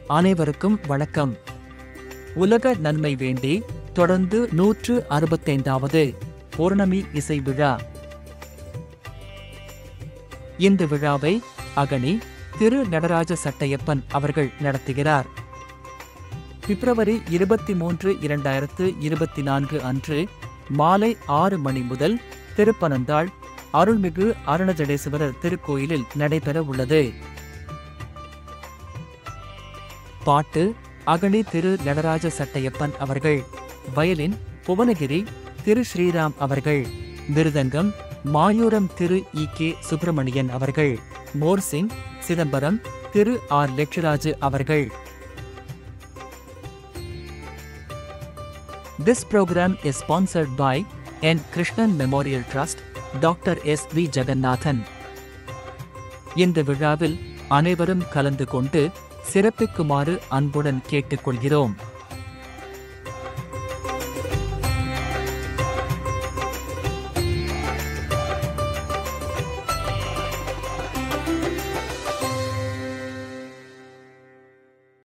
அனைவருக்கும் வணக்கம் உலக நன்மை வேண்டி தொடர்ந்து நூற்று அறுபத்தைந்தாவது பௌர்ணமி இசை விழா இந்த விழாவை அகனி திரு நடராஜ சட்டையப்பன் அவர்கள் நடத்துகிறார் பிப்ரவரி இருபத்தி மூன்று இரண்டாயிரத்து இருபத்தி நான்கு அன்று மாலை ஆறு மணி முதல் திருப்பனந்தாள் அருள்மிகு அருணஜடேஸ்வரர் திருக்கோயிலில் நடைபெற உள்ளது பாட்டு அகனி திரு நடராஜ சட்டையப்பன் அவர்கள் வயலின் புவனகிரி திரு ஸ்ரீராம் அவர்கள் மிருதங்கம் மாயூரம் திரு இ கே சுப்பிரமணியன் அவர்கள் மோர்சிங் சிதம்பரம் திரு ஆர் லட்சுராஜு அவர்கள் This program is sponsored by N. Krishnan Memorial Trust, doctor S V Jeganathan இந்த விழாவில் அனைவரும் கலந்து கொண்டு சிறப்பிக்குமாறு அன்புடன் கேட்டுக்கொள்கிறோம்